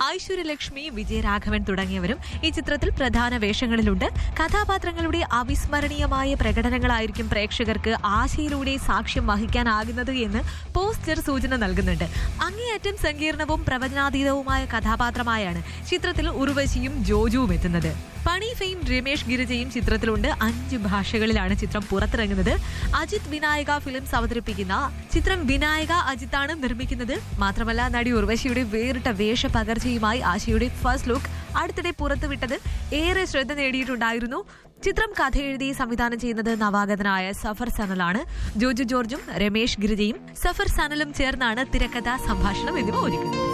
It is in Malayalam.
ഐശ്വര്യലക്ഷ്മി വിജയരാഘവൻ തുടങ്ങിയവരും ഈ ചിത്രത്തിൽ പ്രധാന വേഷങ്ങളിലുണ്ട് കഥാപാത്രങ്ങളുടെ അവിസ്മരണീയമായ പ്രകടനങ്ങളായിരിക്കും പ്രേക്ഷകർക്ക് ആശയിലൂടെ സാക്ഷ്യം വഹിക്കാനാകുന്നത് എന്ന് പോസ്റ്റർ സൂചന നൽകുന്നുണ്ട് അങ്ങേയറ്റം സങ്കീർണവും പ്രവചനാതീതവുമായ കഥാപാത്രമായാണ് ചിത്രത്തിൽ ഉർവശിയും ജോജുവും എത്തുന്നത് പണി ഫെയിം രമേഷ് ഗിരിജയും ചിത്രത്തിലുണ്ട് അഞ്ച് ഭാഷകളിലാണ് ചിത്രം പുറത്തിറങ്ങുന്നത് അജിത് വിനായക ഫിലിംസ് അവതരിപ്പിക്കുന്ന ചിത്രം വിനായക അജിത്താണ് നിർമ്മിക്കുന്നത് മാത്രമല്ല നടി ഉർവശിയുടെ വേറിട്ട വേഷപകർച്ചയുമായി ആശയുടെ ഫസ്റ്റ് ലുക്ക് അടുത്തിടെ പുറത്തുവിട്ടത് ഏറെ ശ്രദ്ധ നേടിയിട്ടുണ്ടായിരുന്നു ചിത്രം കഥ എഴുതി സംവിധാനം ചെയ്യുന്നത് നവാഗതനായ സഫർ സനലാണ് ജോജു ജോർജും രമേഷ് ഗിരിജയും സഫർ സനലും ചേർന്നാണ് തിരക്കഥ സംഭാഷണം എന്നിവ ഒരുക്കുന്നത്